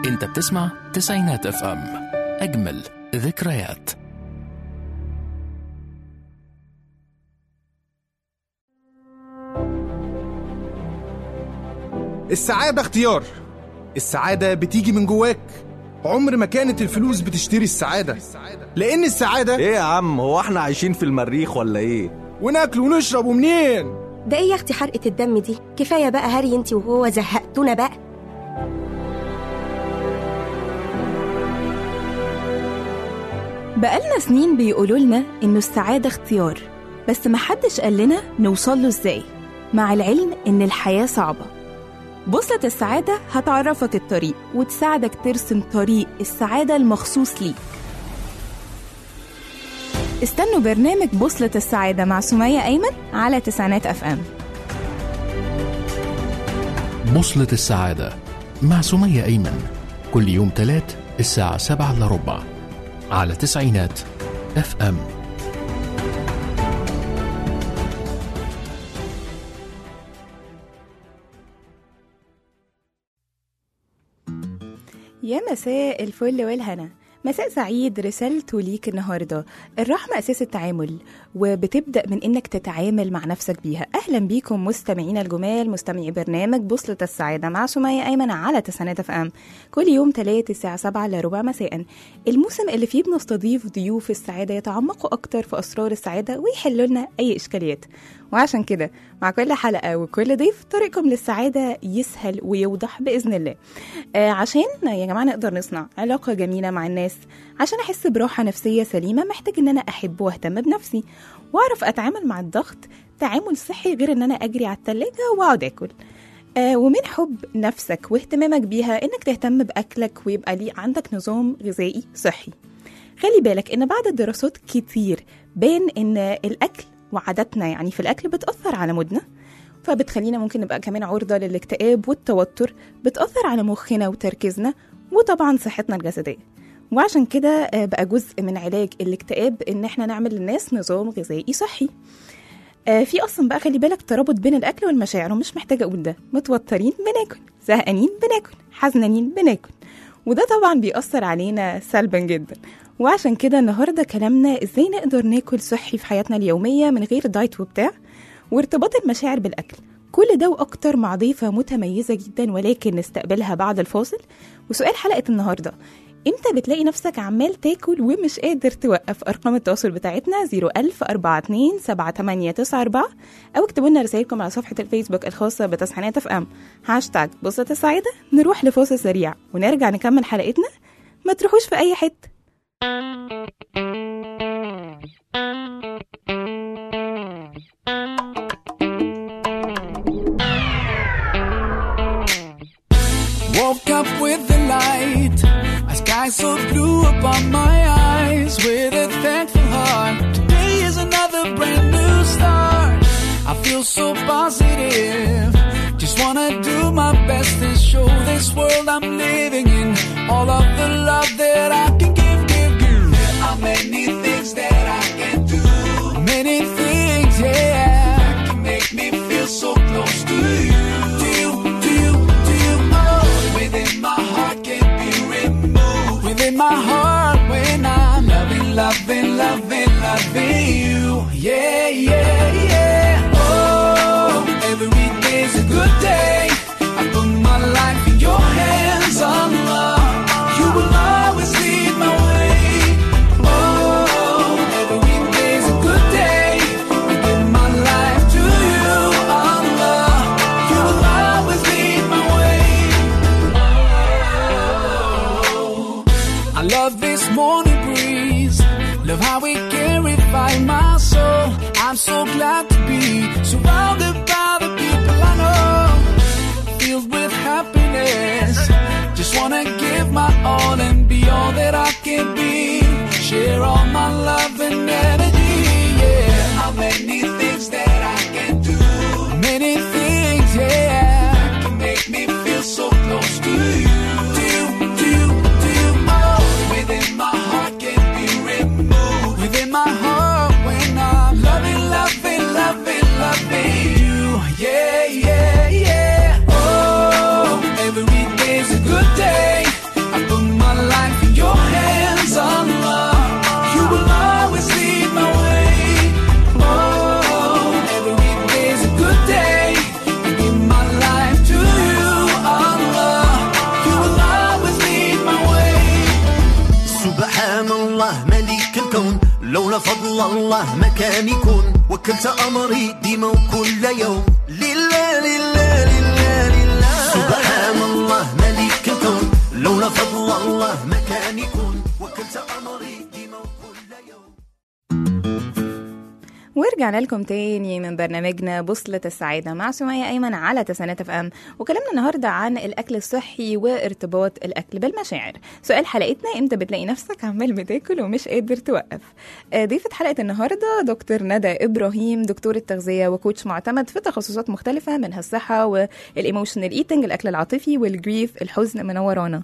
انت بتسمع تسعينات اف ام اجمل ذكريات السعادة اختيار السعادة بتيجي من جواك عمر ما كانت الفلوس بتشتري السعادة لأن السعادة ايه يا عم هو احنا عايشين في المريخ ولا ايه وناكل ونشرب ومنين ده ايه يا اختي حرقة الدم دي كفاية بقى هري انتي وهو زهقتونا بقى بقالنا سنين بيقولوا لنا إنه السعادة اختيار بس محدش قال لنا نوصل له إزاي مع العلم إن الحياة صعبة بوصلة السعادة هتعرفك الطريق وتساعدك ترسم طريق السعادة المخصوص ليك استنوا برنامج بوصلة السعادة مع سمية أيمن على تسعينات أف أم بوصلة السعادة مع سمية أيمن كل يوم تلات الساعة سبعة إلا ربع على تسعينات اف ام يا مساء الفل والهنا مساء سعيد رسالته ليك النهارده الرحمه اساس التعامل وبتبدا من انك تتعامل مع نفسك بيها اهلا بيكم مستمعينا الجمال مستمعي برنامج بوصله السعاده مع سميه ايمن على تسعينات اف ام كل يوم تلات الساعه 7 الا ربع مساء الموسم اللي فيه بنستضيف ضيوف السعاده يتعمقوا اكتر في اسرار السعاده ويحلوا لنا اي اشكاليات وعشان كده مع كل حلقة وكل ضيف طريقكم للسعادة يسهل ويوضح بإذن الله آه عشان يا جماعة نقدر نصنع علاقة جميلة مع الناس عشان أحس براحة نفسية سليمة محتاج إن أنا أحب وأهتم بنفسي وأعرف أتعامل مع الضغط تعامل صحي غير إن أنا أجري على التلاجة وأقعد آكل آه ومن حب نفسك واهتمامك بيها إنك تهتم بأكلك ويبقى ليه عندك نظام غذائي صحي خلي بالك إن بعد الدراسات كتير بان إن الأكل وعاداتنا يعني في الأكل بتأثر على مودنا فبتخلينا ممكن نبقى كمان عرضة للاكتئاب والتوتر بتأثر على مخنا وتركيزنا وطبعا صحتنا الجسدية وعشان كده آه، بقى جزء من علاج الاكتئاب ان احنا نعمل للناس نظام غذائي صحي آه، في اصلا بقى خلي بالك ترابط بين الاكل والمشاعر ومش محتاجه اقول ده متوترين بناكل زهقانين بناكل حزنانين بناكل وده طبعا بيأثر علينا سلبا جدا وعشان كده النهارده كلامنا ازاي نقدر ناكل صحي في حياتنا اليوميه من غير دايت وبتاع وارتباط المشاعر بالاكل كل ده واكتر مع ضيفه متميزه جدا ولكن نستقبلها بعد الفاصل وسؤال حلقه النهارده امتى بتلاقي نفسك عمال تاكل ومش قادر توقف ارقام التواصل بتاعتنا 01042 او اكتبوا لنا رسائلكم على صفحه الفيسبوك الخاصه بتسحينات اف ام هاشتاج بصة السعاده نروح لفاصل سريع ونرجع نكمل حلقتنا ما تروحوش في اي حته Woke up with the light, a sky so blue upon my eyes. With a thankful heart, today is another brand new start. I feel so positive, just wanna do my best and show this world I'm living in all of the love that I can give, give, give. There are many things that I can do, many things, yeah, that can make me feel so close to you. To you, to you, to you, oh, within my heart can't be removed. Within my heart when I'm loving, loving, loving, loving you. Yeah, yeah, yeah. Oh, every day's a good day. I put my life in your hands, Allah. You will always lead my way. Oh, every day's a good day. I give my life to you, Allah. You will always lead my way. I love this morning breeze. Love how it can revive my soul. I'm so glad to be surrounded by the people I know. Filled with happiness. Just wanna give my all and be all that I can be. Share all my love and energy. Yeah. How many things that I can do? Many things, yeah. That can make me feel so close to you. To you, to you, to you. Oh, within my heart can be removed. Within my heart when I'm loving, loving, loving, loving you. Yeah, yeah, yeah. Oh, every day's a good day. فضل الله مكان يكون وكلت أمري ديما وكل يوم لله لله لله لله سبحان الله ملك الكون لولا فضل الله مكان يكون وكلت أمري ديما وكل يوم ورجعنا لكم تاني من برنامجنا بوصلة السعادة مع سمية أيمن على تسعينات اف ام وكلامنا النهاردة عن الأكل الصحي وارتباط الأكل بالمشاعر سؤال حلقتنا امتى بتلاقي نفسك عمال بتاكل ومش قادر توقف آه، ضيفة حلقة النهاردة دكتور ندى إبراهيم دكتورة تغذية وكوتش معتمد في تخصصات مختلفة منها الصحة والإيموشنال ايتنج الأكل العاطفي والجريف الحزن منورانا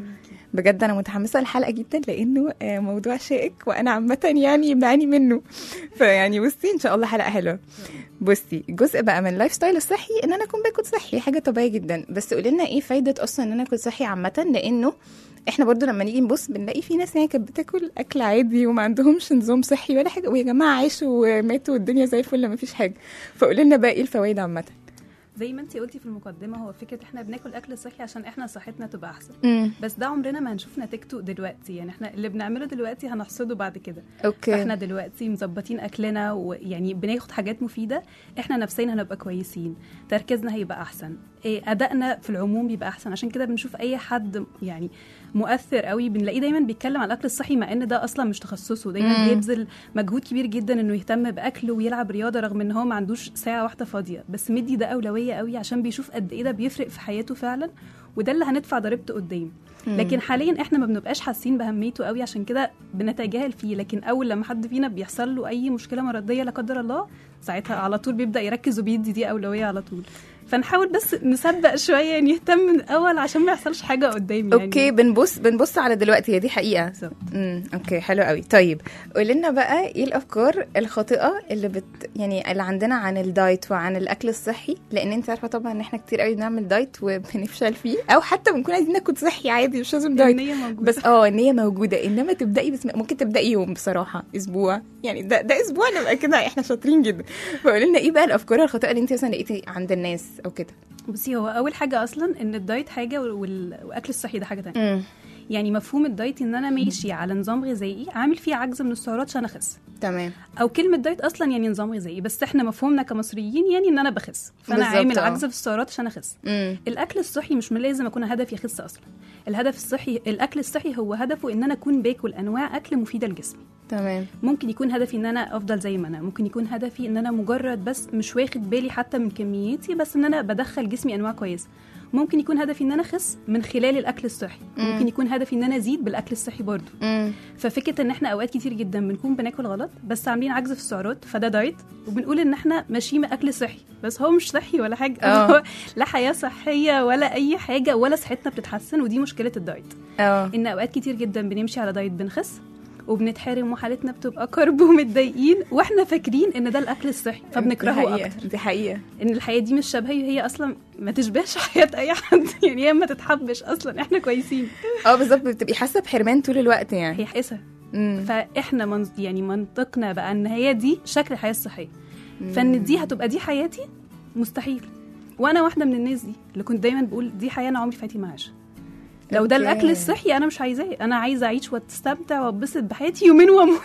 بجد انا متحمسه للحلقه جدا لانه آه، موضوع شائك وانا عامه يعني بعاني منه فيعني بصي ان شاء الله حلقه حلوه بصي جزء بقى من اللايف ستايل الصحي ان انا اكون باكل صحي حاجه طبيعيه جدا بس قولي لنا ايه فايده اصلا ان انا اكل صحي عامه لانه احنا برضو لما نيجي نبص بنلاقي في ناس يعني كانت بتاكل اكل عادي وما عندهمش نظام صحي ولا حاجه ويا جماعه عاشوا وماتوا والدنيا زي الفل ما فيش حاجه فقولي لنا بقى ايه الفوائد عامه زي ما انت قلتي في المقدمه هو فكره احنا بناكل اكل صحي عشان احنا صحتنا تبقى احسن امم بس ده عمرنا ما هنشوف نتيجته دلوقتي يعني احنا اللي بنعمله دلوقتي هنحصده بعد كده اوكي فاحنا دلوقتي مظبطين اكلنا ويعني بناخد حاجات مفيده احنا نفسيا هنبقى كويسين تركيزنا هيبقى احسن إيه ادائنا في العموم بيبقى احسن عشان كده بنشوف اي حد يعني مؤثر قوي بنلاقيه دايما بيتكلم عن الاكل الصحي مع ان ده اصلا مش تخصصه دايما مم. بيبذل مجهود كبير جدا انه يهتم باكله ويلعب رياضه رغم ان هو ما عندوش ساعه واحده فاضيه بس مدي ده اولويه قوي عشان بيشوف قد ايه ده بيفرق في حياته فعلا وده اللي هندفع ضريبته قدام لكن حاليا احنا ما بنبقاش حاسين باهميته قوي عشان كده بنتجاهل فيه لكن اول لما حد فينا بيحصل له اي مشكله مرضيه لا قدر الله ساعتها على طول بيبدا يركز وبيدي دي اولويه على طول فنحاول بس نصدق شويه يعني نهتم من الاول عشان ما يحصلش حاجه قدام يعني اوكي بنبص بنبص على دلوقتي هي دي حقيقه بالظبط. امم اوكي حلو قوي طيب قولي لنا بقى ايه الافكار الخاطئه اللي بت يعني اللي عندنا عن الدايت وعن الاكل الصحي لان انت عارفه طبعا ان احنا كتير قوي بنعمل دايت وبنفشل فيه او حتى بنكون عايزين ناكل صحي عادي مش لازم دايت النية موجودة. بس اه النيه موجوده انما تبداي بس ممكن تبداي يوم بصراحه اسبوع يعني ده ده اسبوع نبقى كده احنا شاطرين جدا فقولي لنا ايه بقى الافكار الخاطئه اللي انت مثلا لقيتي عند الناس او كده بصي هو اول حاجه اصلا ان الدايت حاجه وال- والاكل الصحي ده حاجه تانية امم يعني مفهوم الدايت ان انا ماشي على نظام غذائي عامل فيه عجز من السعرات عشان اخس تمام او كلمه دايت اصلا يعني نظام غذائي بس احنا مفهومنا كمصريين يعني ان انا بخس فانا بالظبط، عامل اه. عجز في السعرات عشان اخس امم الاكل الصحي مش من لازم اكون هدفي اخس اصلا الهدف الصحي الاكل الصحي هو هدفه ان انا اكون باكل انواع اكل مفيده لجسمي تمام ممكن يكون هدفي ان انا افضل زي ما انا ممكن يكون هدفي ان انا مجرد بس مش واخد بالي حتى من كميتي بس ان انا بدخل جسمي انواع كويسه ممكن يكون هدفي ان انا اخس من خلال الاكل الصحي ممكن يكون هدفي ان انا ازيد بالاكل الصحي برضو امم ففكره ان احنا اوقات كتير جدا بنكون بناكل غلط بس عاملين عجز في السعرات فده دايت وبنقول ان احنا ماشيين باكل صحي بس هو مش صحي ولا حاجه اه. هو لا حياه صحيه ولا اي حاجه ولا صحتنا بتتحسن ودي مشكله الدايت اه ان اوقات كتير جدا بنمشي على دايت بنخس وبنتحرم وحالتنا بتبقى كرب ومتضايقين واحنا فاكرين ان ده الاكل الصحي دي فبنكرهه حقيقة. اكتر دي حقيقة ان الحياه دي مش شبهي وهي اصلا ما تشبهش حياه اي حد يعني هي ما تتحبش اصلا احنا كويسين اه بالظبط بتبقي حاسة بحرمان طول الوقت يعني هي حقيقه امم فاحنا من يعني منطقنا بقى ان هي دي شكل الحياه الصحيه فان دي هتبقى دي حياتي مستحيل وانا واحده من الناس دي اللي كنت دايما بقول دي حياه انا عمري في حياتي ما هعيشها لو ده أوكي. الاكل الصحي انا مش عايزاه انا عايزه اعيش واستمتع واتبسط بحياتي يومين واموت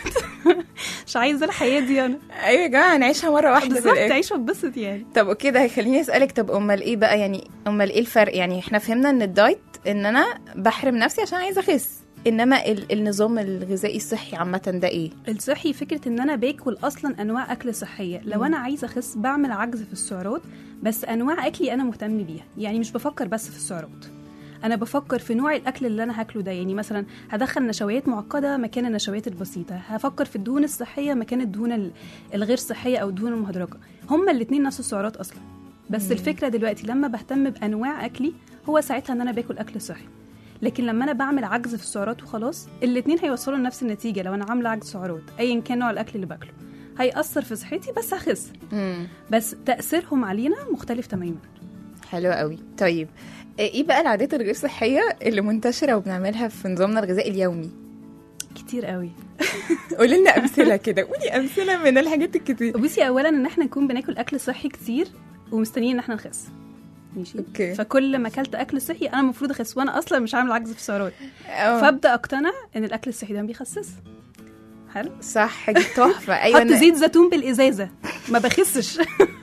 مش عايزه الحياه دي انا ايوه يا جماعة هنعيشها مرة واحدة في بالظبط الآخر عيش واتبسط يعني طب اوكي ده هيخليني اسألك طب امال ايه بقى يعني امال ايه الفرق يعني احنا فهمنا ان الدايت ان انا بحرم نفسي عشان عايزة اخس انما ال- النظام الغذائي الصحي عامة ده ايه الصحي فكره ان انا باكل اصلا انواع اكل صحيه لو انا عايزه اخس بعمل عجز في السعرات بس انواع اكلي انا مهتم بيها يعني مش بفكر بس في السعرات انا بفكر في نوع الاكل اللي انا هاكله ده يعني مثلا هدخل نشويات معقده مكان النشويات البسيطه هفكر في الدهون الصحيه مكان الدهون ال- الغير صحيه او الدهون المهدرجه هما الاثنين نفس السعرات اصلا بس الفكره دلوقتي لما بهتم بانواع اكلي هو ساعتها ان انا باكل اكل صحي لكن لما انا بعمل عجز في السعرات وخلاص الاثنين هيوصلوا لنفس النتيجه لو انا عامله عجز سعرات ايا كان نوع الاكل اللي باكله هيأثر في صحتي بس هخس امم بس تأثيرهم علينا مختلف تماما حلو قوي طيب ايه بقى العادات الغير صحية اللي منتشرة وبنعملها في نظامنا الغذائي اليومي كتير قوي قولي لنا امثلة كده قولي امثلة من الحاجات الكتير بصي اولا ان احنا نكون بناكل اكل صحي كتير ومستنيين ان احنا نخس ماشي اوكي. فكل ما اكلت اكل صحي انا المفروض اخس وانا اصلا مش عامل عجز في السعرات اه فابدا اقتنع ان الاكل الصحي ده ما بيخسس حلو صح دي تحفه ايوه حط أنا زيت زيتون بالازازه ما بخسش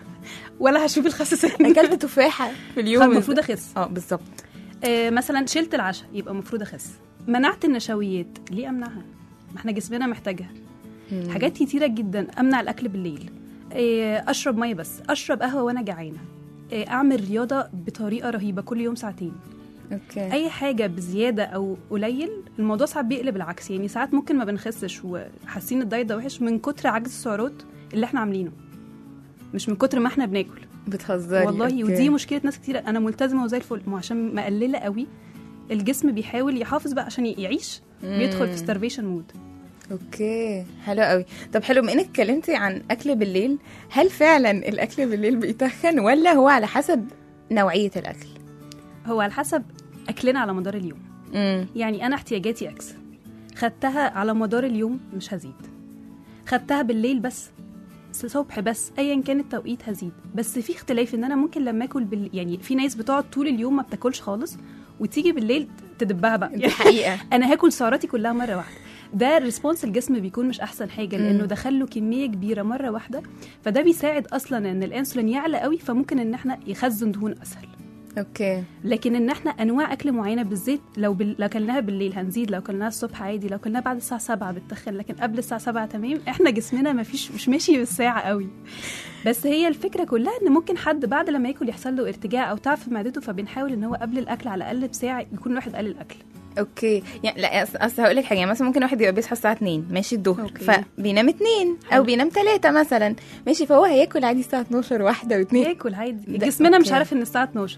ولا هشوف الخساسين اكلت تفاحه في اليوم المفروض اخس اه بالظبط آه مثلا شلت العشاء يبقى المفروض اخس منعت النشويات ليه امنعها ما احنا جسمنا محتاجها حاجات كتيره جدا امنع الاكل بالليل آه اشرب ميه بس اشرب قهوه وانا جعانه آه اعمل رياضه بطريقه رهيبه كل يوم ساعتين اوكي اي حاجه بزياده او قليل الموضوع ساعات بيقلب العكس يعني ساعات ممكن ما بنخسش وحاسين الدايت ده وحش من كتر عجز السعرات اللي احنا عاملينه مش من كتر ما احنا بناكل بتهزري والله أوكي. ودي مشكله ناس كتير انا ملتزمه وزي الفل ما هو عشان مقلله قوي الجسم بيحاول يحافظ بقى عشان يعيش بيدخل في starvation مود اوكي حلو قوي طب حلو بما انك اتكلمتي عن اكل بالليل هل فعلا الاكل بالليل بيتخن ولا هو على حسب نوعيه الاكل هو على حسب اكلنا على مدار اليوم امم يعني انا احتياجاتي اكس خدتها على مدار اليوم مش هزيد خدتها بالليل بس الصبح بس ايا كان التوقيت هزيد بس في اختلاف ان انا ممكن لما اكل بال... يعني في ناس بتقعد طول اليوم ما بتاكلش خالص وتيجي بالليل تدبها بقى دي حقيقه انا هاكل سعراتي كلها مره واحده ده ريسبونس الجسم بيكون مش احسن حاجه لانه دخل له كميه كبيره مره واحده فده بيساعد اصلا ان الانسولين يعلى قوي فممكن ان احنا يخزن دهون اسهل اوكي لكن ان احنا انواع اكل معينه بالذات لو بال... لو كلناها بالليل هنزيد لو كلناها الصبح عادي لو كلناها بعد الساعه 7 بتتخن لكن قبل الساعه 7 تمام احنا جسمنا ما فيش مش ماشي بالساعه قوي بس هي الفكره كلها ان ممكن حد بعد لما ياكل يحصل له ارتجاع او تعب في معدته فبنحاول ان هو قبل الاكل على الاقل بساعه يكون الواحد قلل الاكل اوكي يعني لا أص- اصل هقول لك حاجه يعني مثلا ممكن واحد يبقى بيصحى الساعه 2 ماشي الظهر أوكي. فبينام 2 او بينام 3 مثلا ماشي فهو هياكل عادي الساعه 12 واحده و2 ياكل عادي ده- جسمنا مش أوكي. عارف ان الساعه 12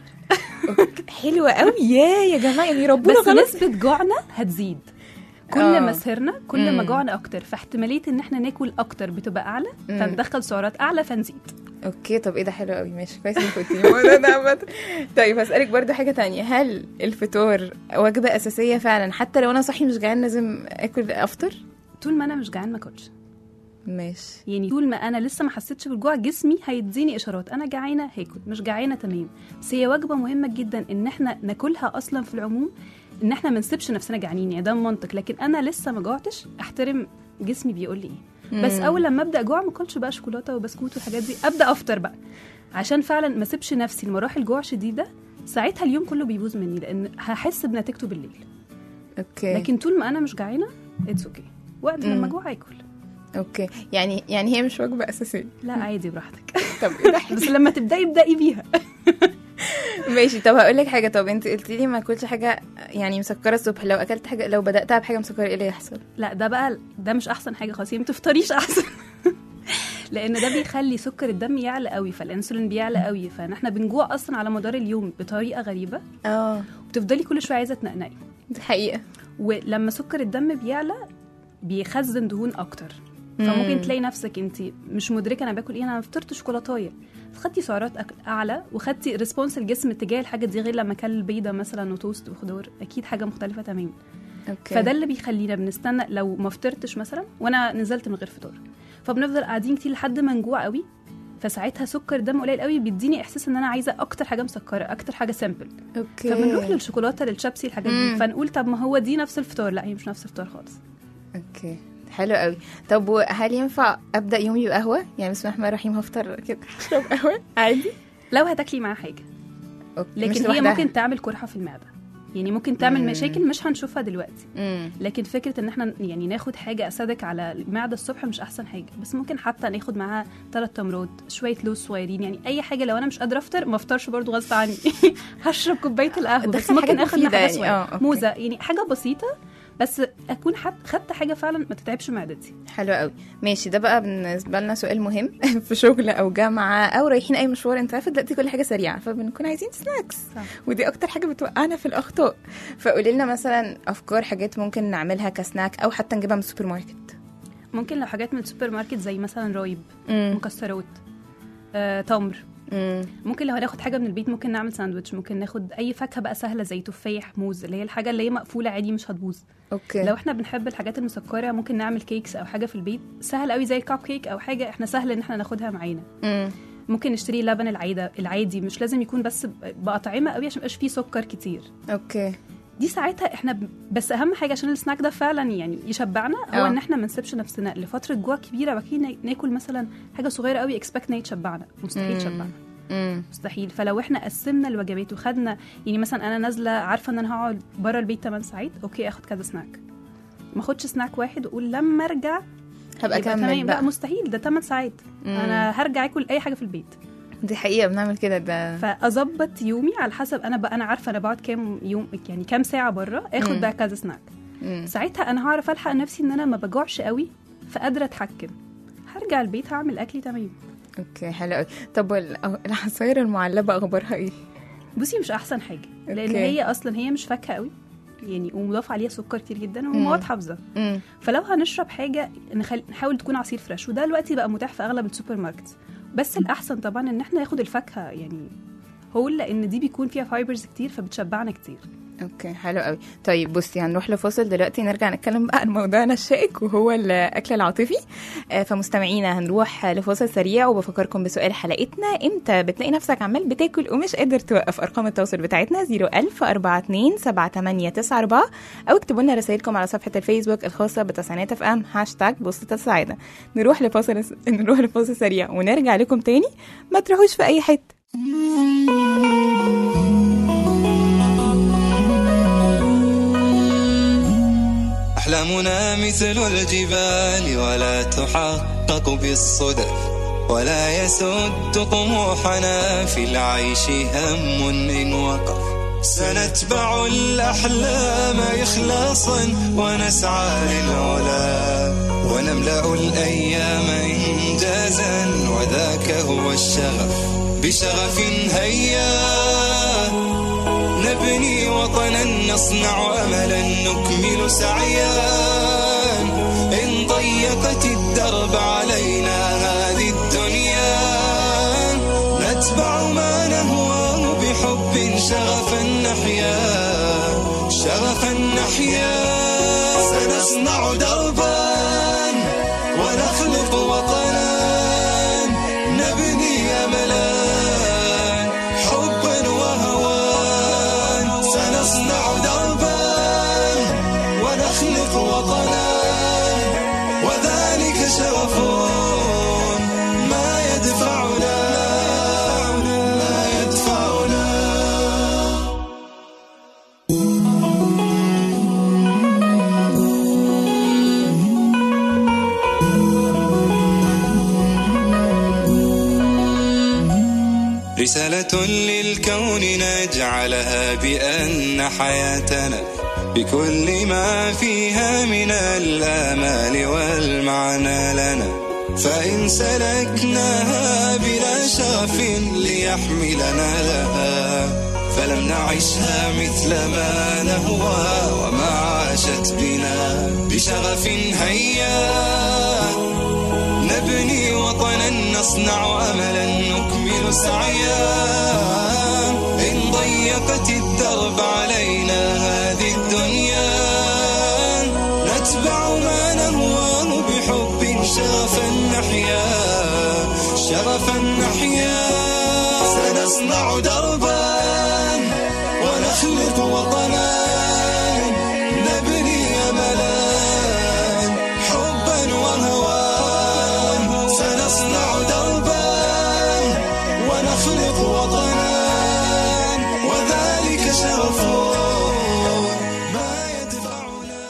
حلوه قوي يا يا جماعه يعني ربنا بس خلاص نسبه جوعنا هتزيد كل آه. ما سهرنا كل ما مم. جوعنا اكتر فاحتماليه ان احنا ناكل اكتر بتبقى اعلى فندخل سعرات اعلى فنزيد اوكي طب ايه ده حلو قوي ماشي كويس انك قلتي لي الموضوع ده عامة. طيب هسألك برضو حاجة تانية هل الفطار وجبة أساسية فعلا حتى لو أنا صاحي مش جعان لازم آكل أفطر؟ طول ما انا مش جعان ما اكلش ماشي يعني طول ما انا لسه ما حسيتش بالجوع جسمي هيديني اشارات انا جعانه هاكل مش جعانه تمام بس هي وجبه مهمه جدا ان احنا ناكلها اصلا في العموم ان احنا ما نسيبش نفسنا جعانين يعني ده منطق لكن انا لسه ما جوعتش احترم جسمي بيقول لي ايه بس اول لما ابدا جوع ما اكلش بقى شوكولاته وبسكوت والحاجات دي ابدا افطر بقى عشان فعلا ما اسيبش نفسي لمراحل جوع شديده ساعتها اليوم كله بيبوظ مني لان هحس بنتيجته بالليل اوكي لكن طول ما انا مش جعانه اتس اوكي وقت لما جوع اكل اوكي يعني يعني هي مش وجبة أساسية لا عادي براحتك طب ايه ده بس لما تبداي ابداي بيها ماشي طب هقول لك حاجة طب انت قلتي لي ما اكلش حاجة يعني مسكرة الصبح لو اكلت حاجة لو بدأتها بحاجة مسكرة ايه اللي يحصل؟ لا ده بقى ده مش احسن حاجه خالص يعني ما تفطريش احسن لان ده بيخلي سكر الدم يعلى قوي فالانسولين بيعلى قوي فاحنا بنجوع اصلا على مدار اليوم بطريقه غريبه اه وبتفضلي كل شويه عايزه تنقنقي دي حقيقة ولما سكر الدم بيعلى بيخزن دهون اكتر فممكن تلاقي نفسك انت مش مدركه انا باكل ايه انا فطرت شوكولاتايه خدتي سعرات أكل اعلى وخدتي ريسبونس الجسم تجاه الحاجه دي غير لما كل بيضه مثلا وتوست وخضار اكيد حاجه مختلفه تماما اوكي فده اللي بيخلينا بنستنى لو ما فطرتش مثلا وانا نزلت من غير فطار فبنفضل قاعدين كتير لحد ما نجوع قوي فساعتها سكر الدم قليل قوي بيديني احساس ان انا عايزه اكتر حاجه مسكره اكتر حاجه سامبل اوكي فبنروح للشوكولاته للشيبسي الحاجات مم. دي فنقول طب ما هو دي نفس الفطار لا هي مش نفس الفطار خالص اوكي حلو قوي طب وهل ينفع ابدا يومي بقهوه يعني بسم الله الرحمن الرحيم هفطر كده اشرب قهوه عادي لو هتاكلي معاه حاجه أوكي. مش لكن هي لوحدها. ممكن تعمل قرحه في المعده يعني ممكن تعمل مشاكل مش هنشوفها دلوقتي مم. لكن فكره ان احنا يعني ناخد حاجه اسادك على المعده الصبح مش احسن حاجه بس ممكن حتى ناخد معاها ثلاث تمرات شويه لوز صغيرين يعني اي حاجه لو انا مش قادره افطر ما افطرش برضو غصب عني هشرب كوبايه القهوه بس دخل ممكن حاجات اخد معاها مفيدة حاجه يعني. صغيره آه، أوكي. موزه يعني حاجه بسيطه بس اكون حت خدت حاجه فعلا ما تتعبش معدتي حلو قوي ماشي ده بقى بالنسبه لنا سؤال مهم في شغل او جامعه او رايحين اي مشوار انت عارفه دلوقتي كل حاجه سريعه فبنكون عايزين سناكس صح. ودي اكتر حاجه بتوقعنا في الاخطاء فقولي لنا مثلا افكار حاجات ممكن نعملها كسناك او حتى نجيبها من السوبر ماركت ممكن لو حاجات من السوبر ماركت زي مثلا رايب مم. مكسرات آه، تمر مم. ممكن لو هناخد حاجه من البيت ممكن نعمل ساندوتش ممكن ناخد اي فاكهه بقى سهله زي تفاح موز اللي هي الحاجه اللي هي مقفوله عادي مش هتبوظ اوكي لو احنا بنحب الحاجات المسكره ممكن نعمل كيكس او حاجه في البيت سهل قوي زي الكاب كيك او حاجه احنا سهل ان احنا ناخدها معانا مم. ممكن نشتري لبن العاده العادي مش لازم يكون بس ب- باطعمه قوي عشان ميبقاش فيه سكر كتير اوكي دي ساعتها احنا ب... بس اهم حاجه عشان السناك ده فعلا يعني يشبعنا هو اه. ان احنا ما نسيبش نفسنا لفتره جوع كبيره بعد كده نا- ناكل مثلا حاجه صغيره قوي اكسبكت ان هي تشبعنا مستحيل مم. تشبعنا مم. مستحيل فلو احنا قسمنا الوجبات وخدنا يعني مثلا انا نازله عارفه ان انا هقعد بره البيت 8 ساعات اوكي اخد كذا سناك ما اخدش سناك واحد واقول لما ارجع هبقى يبقى اكمل تمام. بقى لا مستحيل ده 8 ساعات مم. انا هرجع اكل اي حاجه في البيت دي حقيقه بنعمل كده ده فاظبط يومي على حسب انا بقى انا عارفه انا بقعد كام يوم يعني كام ساعه بره اخد مم. بقى كذا سناك مم. ساعتها انا هعرف الحق نفسي ان انا ما بجوعش قوي فقادره اتحكم هرجع البيت هعمل اكلي تمام اوكي حلو قوي طب وال- العصاير المعلبه اخبارها ايه بصي مش احسن حاجه لان أوكي. هي اصلا هي مش فاكهه قوي يعني ومضاف عليها سكر كتير جدا مم. ومواد حافظه مم. فلو هنشرب حاجه نخل... نحاول تكون عصير فريش وده دلوقتي بقى متاح في اغلب السوبر ماركت بس الاحسن طبعا ان احنا ناخد الفاكهه يعني هو لان دي بيكون فيها فايبرز كتير فبتشبعنا كتير اوكي حلو قوي طيب بصي هنروح لفاصل دلوقتي نرجع نتكلم بقى عن موضوعنا الشائك وهو الاكل العاطفي آه، فمستمعينا هنروح لفاصل سريع وبفكركم بسؤال حلقتنا امتى بتلاقي نفسك عمال بتاكل ومش قادر توقف ارقام التواصل بتاعتنا 01000 42 7894 او اكتبوا لنا رسائلكم على صفحه الفيسبوك الخاصه بتسعينات اف ام هاشتاج بوسطة السعاده نروح لفاصل نروح لفاصل سريع ونرجع لكم تاني ما تروحوش في اي حته أحلامنا مثل الجبال ولا تحقق بالصدف ولا يسد طموحنا في العيش هم إن وقف سنتبع الأحلام إخلاصا ونسعى للعلا ونملأ الأيام إنجازا وذاك هو الشغف بشغف هيا نبني وطنا نصنع املا نكمل سعيا ان ضيقت الدرب علينا هذه الدنيا نتبع ما نهواه بحب شغفا نحيا شغفا نحيا سنصنع دربا ونخلق وطنا نبني املا حبا وهوى سنصنع دربا ونخلق وطنا وذلك شرف ما يدفعنا ما يدفعنا رسالة للكون نجعلها بأن حياتنا بكل ما فيها من الآمال والمعنى لنا فإن سلكناها بلا شغف ليحملنا لها فلم نعشها مثل ما نهوى وما عاشت بنا بشغف هيا نبني وطنا نصنع املا نكمل سعيا ان ضيقت الدرب علينا هذه الدنيا نتبع ما نهواه بحب شغفا نحيا شغفا نحيا سنصنع دربا ونخلق وطنا نبني املا حبا وهوى سنصنع دربا ونخلق وطنا وذلك شرف ما يدفعنا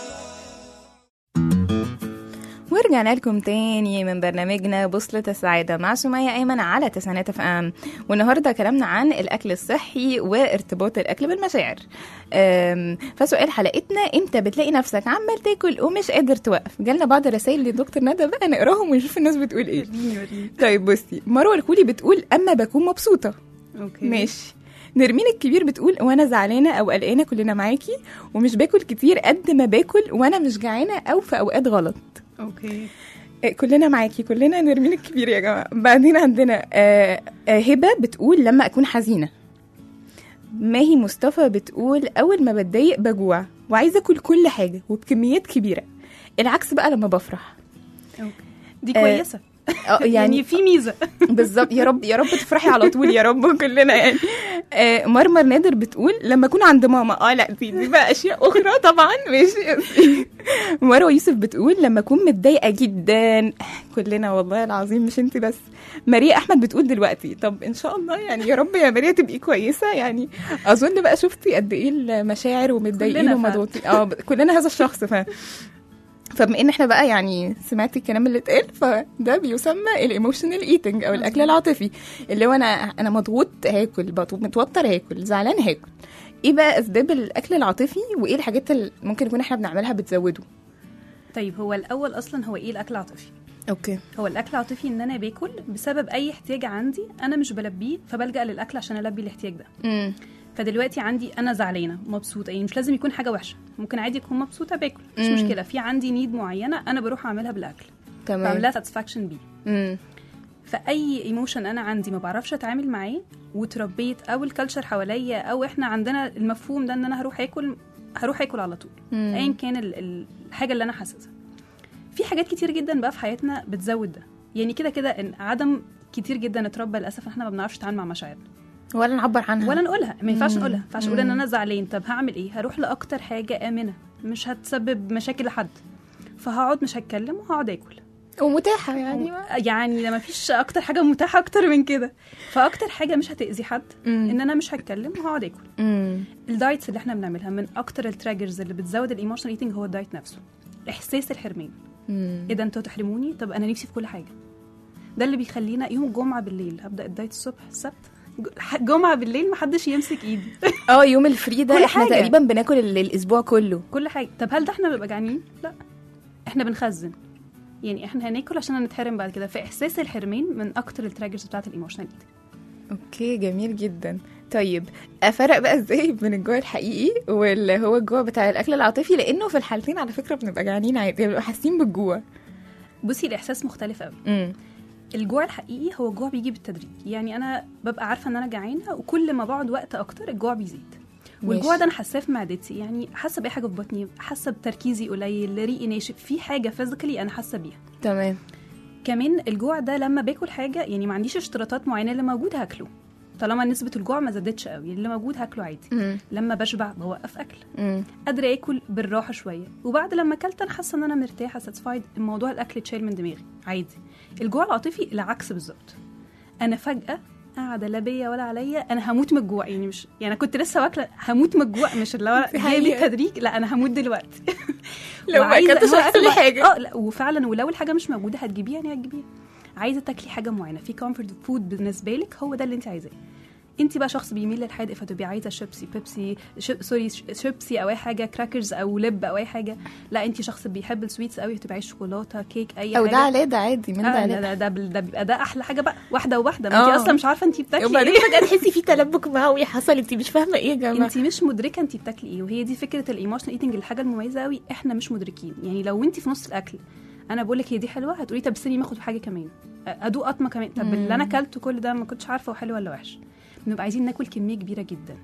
ورجعنا لكم تاني من برنامجنا بوصلة السعادة مع سمية أيمن على تسعينات اف ام والنهاردة كلامنا عن الأكل الصحي وارتباط الأكل بالمشاعر أم، فسؤال حلقتنا امتى بتلاقي نفسك عمال تاكل ومش قادر توقف جالنا بعض الرسائل لدكتور ندى بقى نقراهم ونشوف الناس بتقول ايه طيب بصي مروه الخولي بتقول اما بكون مبسوطه اوكي ماشي نرمين الكبير بتقول وانا زعلانه او قلقانه كلنا معاكي ومش باكل كتير قد ما باكل وانا مش جعانه او في اوقات غلط اوكي إيه، كلنا معاكي كلنا نرمين الكبير يا جماعه بعدين عندنا آه، آه، هبه بتقول لما اكون حزينه ماهي مصطفى بتقول اول ما بتضايق بجوع وعايزه اكل كل حاجه وبكميات كبيره العكس بقى لما بفرح دي آه، كويسه اه يعني يعني في ميزه بالظبط يا رب يا رب تفرحي على طول يا رب كلنا يعني آه، مرمر نادر بتقول لما اكون عند ماما اه لا دي, دي بقى اشياء اخرى طبعا ماشي مروه يوسف بتقول لما اكون متضايقه جدا كلنا والله العظيم مش انت بس ماريا احمد بتقول دلوقتي طب ان شاء الله يعني يا رب يا ماريا تبقي كويسه يعني اظن بقى شفتي قد ايه المشاعر ومتضايقين كلنا ومضغوطين اه ب- كلنا هذا الشخص ف فبما ان احنا بقى يعني سمعتي الكلام اللي اتقال فده بيسمى الايموشنال ايتنج او الاكل العاطفي اللي هو انا انا مضغوط هاكل بط- متوتر هاكل زعلان هاكل ايه بقى اسباب الاكل العاطفي وايه الحاجات اللي ممكن يكون احنا بنعملها بتزوده طيب هو الاول اصلا هو ايه الاكل العاطفي اوكي هو الاكل العاطفي ان انا باكل بسبب اي احتياج عندي انا مش بلبيه فبلجا للاكل عشان البي الاحتياج ده امم فدلوقتي عندي انا زعلانه مبسوطه يعني مش لازم يكون حاجه وحشه ممكن عادي اكون مبسوطه باكل مش مم. مشكله في عندي نيد معينه انا بروح اعملها بالاكل تمام بعملها ساتسفاكشن بيه امم فاي ايموشن انا عندي ما بعرفش اتعامل معاه وتربيت او الكالتشر حواليا او احنا عندنا المفهوم ده ان انا هروح اكل هروح اكل على طول مم. ايا كان ال- ال- الحاجه اللي انا حاسسها في حاجات كتير جدا بقى في حياتنا بتزود ده يعني كده كده ان عدم كتير جدا اتربى للاسف احنا ما بنعرفش نتعامل مع مشاعرنا ولا نعبر عنها ولا نقولها ما ينفعش مم. نقولها ما ينفعش اقول ان مم. انا زعلان طب هعمل ايه هروح لاكتر حاجه امنه مش هتسبب مشاكل لحد فهقعد مش هتكلم وهقعد اكل ومتاحه يعني يعني ما فيش اكتر حاجه متاحه اكتر من كده فاكتر حاجه مش هتاذي حد مم. ان انا مش هتكلم وهقعد اكل امم الدايتس اللي احنا بنعملها من اكتر التراجرز اللي بتزود الايموشنال ايتنج هو الدايت نفسه احساس الحرمان امم ايه ده انتوا تحرموني طب انا نفسي في كل حاجه ده اللي بيخلينا يوم الجمعه بالليل هبدا الدايت الصبح السبت ج- جمعه بالليل محدش يمسك ايدي اه يوم الفري ده كل احنا حاجة. تقريبا بناكل ال- الاسبوع كله كل حاجه طب هل ده احنا بنبقى جعانين لا احنا بنخزن يعني احنا هناكل عشان هنتحرم بعد كده فاحساس الحرمان من اكتر التراجرز بتاعت الايموشنال ايتنج اوكي جميل جدا طيب افرق بقى ازاي بين الجوع الحقيقي واللي هو الجوع بتاع الاكل العاطفي لانه في الحالتين على فكره بنبقى جعانين عادي بنبقى حاسين بالجوع بصي الاحساس مختلف قوي امم الجوع الحقيقي هو الجوع بيجي بالتدريج يعني انا ببقى عارفه ان انا جعانه وكل ما بقعد وقت اكتر الجوع بيزيد والجوع ماشي. ده انا حاساه في معدتي يعني حاسه باي حاجه في بطني حاسه بتركيزي قليل ريقي ناشف في حاجه فيزيكالي انا حاسه بيها تمام كمان الجوع ده لما باكل حاجه يعني ما عنديش اشتراطات معينه اللي موجود هاكله طالما نسبه الجوع ما زادتش قوي اللي موجود هاكله عادي امم لما بشبع بوقف اكل امم قادره اكل بالراحه شويه وبعد لما اكلت انا حاسه ان انا مرتاحه ساتسفايد الموضوع الاكل اتشال من دماغي عادي الجوع العاطفي العكس بالظبط انا فجاه قاعده لا بيا ولا عليا انا هموت من الجوع يعني مش يعني أنا كنت لسه واكله هموت من الجوع مش اللي هو دي جاي حقيقة. بالتدريج لا انا هموت دلوقتي لو ما وعايزة- اكلتش هو اقل أصلاً- حاجه اه لا وفعلا ولو الحاجه مش موجوده هتجيبيها يعني هتجيبيها عايزه تاكلي حاجه معينه في كومفورت فود بالنسبه لك هو ده اللي انت عايزاه انت بقى شخص بيميل للحادق فتبقي عايزه شيبسي بيبسي شيب سوري ش- شيبسي او اي حاجه كراكرز او لب او اي حاجه لا انت شخص بيحب السويتس قوي فتبقى عايز شوكولاته كيك اي او حاجه ده على ده عادي من ده آه على ده, ده ده, ده, ده بيبقى ده احلى حاجه بقى واحده وواحده ما آه. انت اصلا مش عارفه انت بتاكلي وبعدين ايه فجاه تحسي في تلبك معوي حصل انت مش فاهمه ايه يا جماعه انت مش مدركه انت بتاكلي ايه وهي دي فكره الايموشنال ايتنج الحاجه المميزه قوي احنا مش مدركين يعني لو انت في نص الاكل انا بقول لك هي دي حلوه هتقولي طب استني ما اخد حاجه كمان ادوق قطمه كمان طب اللي انا اكلته كل ده ما كنتش عارفه هو حلو ولا وحش بنبقى عايزين ناكل كميه كبيره جدا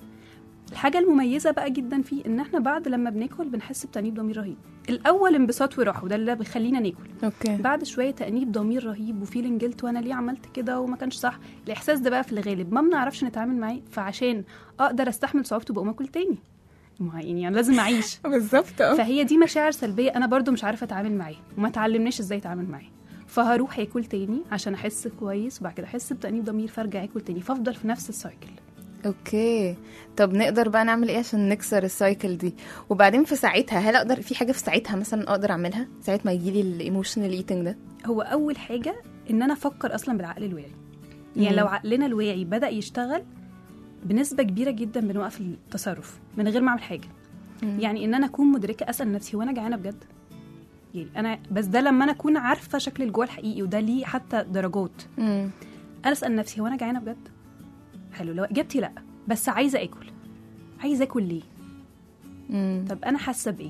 الحاجه المميزه بقى جدا فيه ان احنا بعد لما بناكل بنحس بتانيب ضمير رهيب الاول انبساط وراحه وده اللي بيخلينا ناكل اوكي بعد شويه تانيب ضمير رهيب وفيلينج جلت وانا ليه عملت كده وما كانش صح الاحساس ده بقى في الغالب ما بنعرفش نتعامل معاه فعشان اقدر استحمل صعوبته بقوم اكل تاني ما يعني انا لازم اعيش بالظبط اه فهي دي مشاعر سلبيه انا برضو مش عارفه اتعامل معاها وما اتعلمناش ازاي اتعامل معاها فهروح اكل تاني عشان احس كويس وبعد كده احس بتانيب ضمير فارجع اكل تاني فافضل في نفس السايكل اوكي طب نقدر بقى نعمل ايه عشان نكسر السايكل دي وبعدين في ساعتها هل اقدر في حاجه في ساعتها مثلا اقدر اعملها ساعه ما يجي لي الايموشنال ايتنج ده هو اول حاجه ان انا افكر اصلا بالعقل الواعي يعني مم. لو عقلنا الواعي بدا يشتغل بنسبه كبيره جدا بنوقف التصرف من غير ما اعمل حاجه مم. يعني ان انا اكون مدركه اسال نفسي هو انا جعانه بجد يعني انا بس ده لما انا اكون عارفه شكل الجوع الحقيقي وده ليه حتى درجات امم انا اسال نفسي هو انا جعانه بجد حلو لو اجابتي لا بس عايزه اكل عايزه اكل ليه امم طب انا حاسه بايه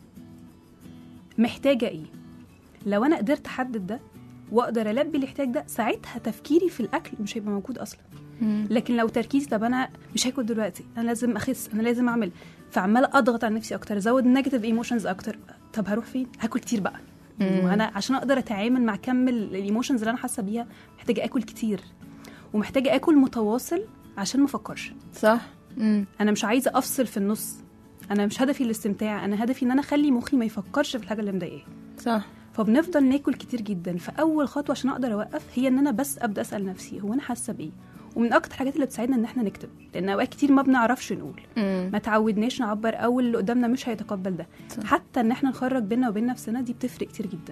محتاجه ايه لو انا قدرت احدد ده واقدر البي الاحتياج ده ساعتها تفكيري في الاكل مش هيبقى موجود اصلا لكن لو تركيزي طب انا مش هاكل دلوقتي انا لازم اخس انا لازم اعمل فعماله اضغط على نفسي اكتر ازود النيجاتيف ايموشنز اكتر طب هروح فين هاكل كتير بقى وانا عشان اقدر اتعامل مع كم الايموشنز اللي انا حاسه بيها محتاجه اكل كتير ومحتاجه اكل متواصل عشان ما افكرش صح امم انا مش عايزه افصل في النص انا مش هدفي الاستمتاع انا هدفي ان انا اخلي مخي ما يفكرش في الحاجه اللي مضايقاه صح فبنفضل ناكل كتير جدا فاول خطوه عشان اقدر اوقف هي ان انا بس ابدا اسال نفسي هو انا حاسه بايه ومن اكتر الحاجات اللي بتساعدنا ان احنا نكتب لان اوقات كتير ما بنعرفش نقول امم ما تعودناش نعبر او اللي قدامنا مش هيتقبل ده صح. حتى ان احنا نخرج بينا وبين نفسنا دي بتفرق كتير جدا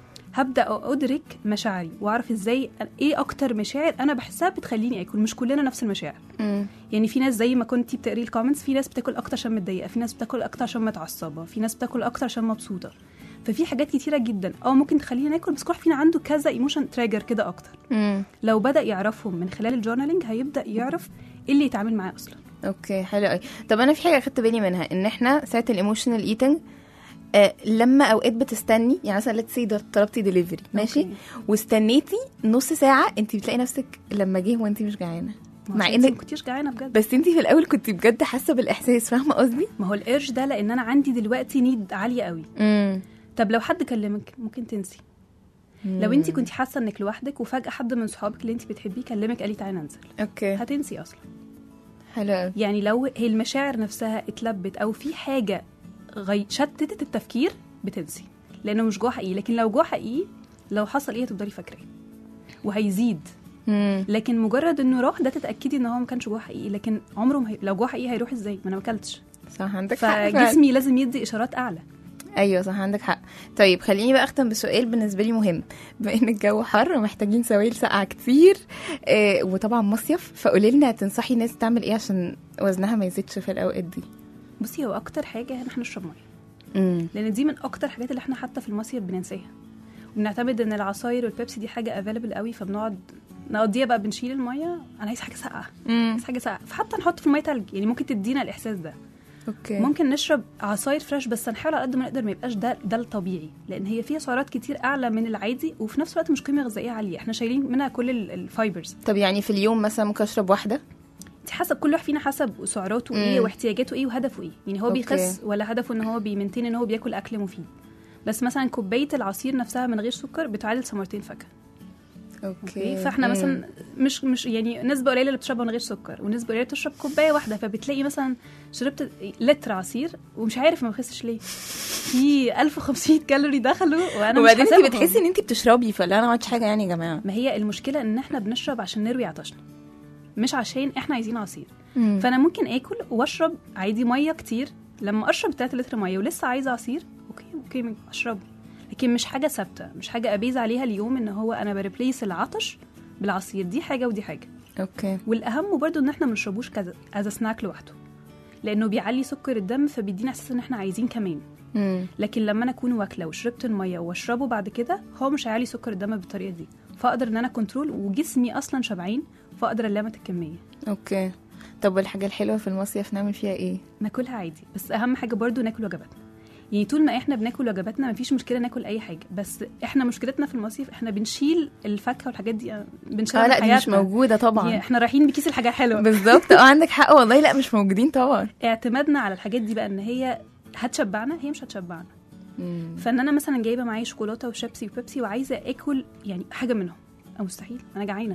هبدا ادرك مشاعري واعرف ازاي ايه اكتر مشاعر انا بحسها بتخليني اكل مش كلنا نفس المشاعر امم يعني في ناس زي ما كنتي بتقري الكومنتس في ناس بتاكل اكتر عشان متضايقه في ناس بتاكل اكتر عشان متعصبه في ناس بتاكل اكتر عشان مبسوطه ففي حاجات كتيره جدا اه ممكن تخلينا ناكل بس كل واحد فينا عنده كذا ايموشن تراجر كده اكتر امم لو بدا يعرفهم من خلال الجورنالينج هيبدا يعرف ايه اللي يتعامل معاه اصلا اوكي حلو قوي طب انا في حاجه اخدت بالي منها ان احنا ساعه الايموشنال ايتنج آه لما اوقات بتستني يعني مثلا ليتس سي طلبتي دليفري ماشي أوكي. واستنيتي نص ساعه انت بتلاقي نفسك لما جه وانت مش جعانه مع عشان انت انك ما كنتيش جعانه بجد بس انت في الاول كنت بجد حاسه بالاحساس فاهمه قصدي ما هو الارج ده لان انا عندي دلوقتي نيد عاليه قوي امم طب لو حد كلمك ممكن تنسي لو انت كنت حاسه انك لوحدك وفجاه حد من صحابك اللي انت بتحبيه كلمك قال لي تعالي ننزل اوكي هتنسي اصلا حلو قوي يعني لو هي المشاعر نفسها اتلبت او في حاجه غي... شتتت التفكير بتنسي لانه مش جوه حقيقي لكن لو جوه حقيقي لو حصل ايه هتفضلي فاكراه وهيزيد امم لكن مجرد انه راح ده تتاكدي ان هو ما كانش جوه حقيقي لكن عمره ما هي... لو جوه حقيقي هيروح ازاي ما انا ما اكلتش صح عندك حق فعلا. فجسمي لازم يدي اشارات اعلى ايوه صح عندك حق طيب خليني بقى اختم بسؤال بالنسبه لي مهم بما ان الجو حر ومحتاجين سوائل ساقعه كتير آه وطبعا مصيف فقولي لنا تنصحي الناس تعمل ايه عشان وزنها ما يزيدش في الاوقات دي بصي هو اكتر حاجه ان احنا نشرب ميه امم لان دي من اكتر الحاجات اللي احنا حتى في المصيف بننساها وبنعتمد ان العصاير والبيبسي دي حاجه افيلبل قوي فبنقعد نقضيها بقى بنشيل الميه انا عايز حاجه ساقعه عايز حاجه ساقعه فحتى نحط في الميه تلج يعني ممكن تدينا الاحساس ده اوكي ممكن نشرب عصاير فريش بس نحاول على قد ما نقدر ما يبقاش ده ده الطبيعي لان هي فيها سعرات كتير اعلى من العادي وفي نفس الوقت مش قيمه غذائيه عاليه احنا شايلين منها كل ال- الفايبرز طب يعني في اليوم مثلا ممكن اشرب واحده انت حسب كل واحد فينا حسب سعراته ايه مم. واحتياجاته ايه وهدفه ايه يعني هو أوكي. بيخس ولا هدفه ان هو بيمنتين ان هو بياكل اكل مفيد بس مثلا كوبايه العصير نفسها من غير سكر بتعادل ثمرتين فاكهه اوكي فاحنا مم. مثلا مش مش يعني نسبه قليله اللي بتشربها من غير سكر ونسبه قليله بتشرب كوبايه واحده فبتلاقي مثلا شربت لتر عصير ومش عارف ما بخسش ليه في 1500 كالوري دخلوا وانا مش وبعدين انت حاسبهم. بتحسي ان انت بتشربي فلا انا ما عملتش حاجه يعني يا جماعه ما هي المشكله ان احنا بنشرب عشان نروي عطشنا مش عشان احنا عايزين عصير مم. فانا ممكن اكل واشرب عادي ميه كتير لما اشرب 3 لتر ميه ولسه عايزه عصير اوكي اوكي اشربه لكن مش حاجه ثابته مش حاجه ابيز عليها اليوم ان هو انا بريبليس العطش بالعصير دي حاجه ودي حاجه اوكي والاهم برضو ان احنا ما نشربوش كذا از سناك لوحده لانه بيعلي سكر الدم فبيدينا احساس ان احنا عايزين كمان مم. لكن لما انا اكون واكله وشربت الميه واشربه بعد كده هو مش هيعلي سكر الدم بالطريقه دي فاقدر ان انا كنترول وجسمي اصلا شبعان فاقدر ألامت الكميه اوكي طب والحاجه الحلوه في المصيف نعمل فيها ايه ناكلها عادي بس اهم حاجه برضو ناكل وجباتنا يعني طول ما احنا بناكل وجباتنا مفيش مشكله ناكل اي حاجه بس احنا مشكلتنا في المصيف احنا بنشيل الفاكهه والحاجات دي آه، بنشيلها اه من لا دي مش حياتنا. موجوده دي طبعا احنا رايحين بكيس الحاجه حلوه بالظبط اه عندك حق والله لا مش موجودين طبعا اعتمادنا على الحاجات دي بقى ان هي هتشبعنا هي مش هتشبعنا مم. فان انا مثلا جايبه معايا شوكولاته وشيبسي وبيبسي وعايزه اكل يعني حاجه منهم أو مستحيل انا جعانه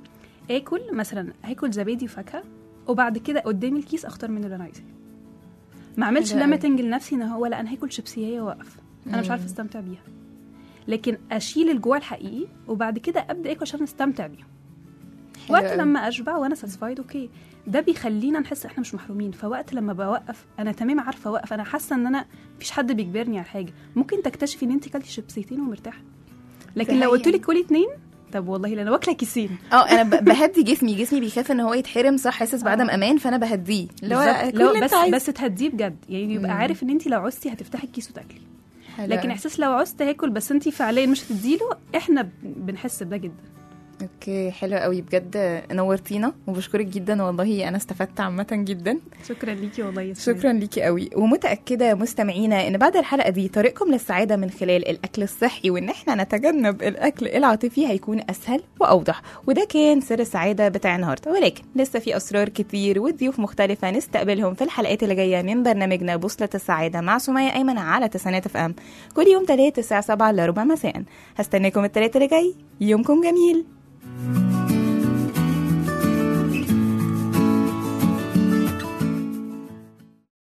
اكل مثلا هاكل زبادي وفاكهه وبعد كده قدامي الكيس اختار منه اللي انا عايزاه ما اعملش حلو أوي. ليميتنج لنفسي ان هو لا انا هاكل شيبسيه واوقف انا مش عارفه استمتع بيها لكن اشيل الجوع الحقيقي وبعد كده ابدا اكل عشان استمتع بيهم حلو وقت أوي. لما اشبع وانا ساتسفايد اوكي ده بيخلينا نحس احنا مش محرومين فوقت لما بوقف انا تمام عارفه اوقف انا حاسه ان انا مفيش حد بيجبرني على حاجه ممكن تكتشفي ان انت كلتي شيبسيتين ومرتاحه لكن ده لو قلت حقيقي. لك كلي اتنين طب والله لا انا واكله كيسين اه انا ب- بهدي جسمي جسمي بيخاف ان هو يتحرم صح حاسس بعدم امان فانا بهديه اللي هو بالظبط. كل لو اللي بس انت عايزه. بس تهديه بجد يعني يبقى مم. عارف ان انت لو عوزتي هتفتحي الكيس وتاكلي حلو لكن أوي. احساس لو عوزت هاكل بس انت فعليا مش هتديله احنا بنحس بده جدا اوكي حلو قوي بجد نورتينا وبشكرك جدا والله انا استفدت عامه جدا شكرا ليكي والله يا سمية. شكرا ليكي قوي ومتاكده مستمعينا ان بعد الحلقه دي طريقكم للسعاده من خلال الاكل الصحي وان احنا نتجنب الاكل العاطفي هيكون اسهل واوضح وده كان سر السعاده بتاع النهارده ولكن لسه في اسرار كتير وضيوف مختلفه نستقبلهم في الحلقات اللي جايه من برنامجنا بوصله السعاده مع سميه ايمن على تسعينات اف ام كل يوم تلات الساعه 7 الا ربع مساء هستناكم التلات اللي جاي يومكم جميل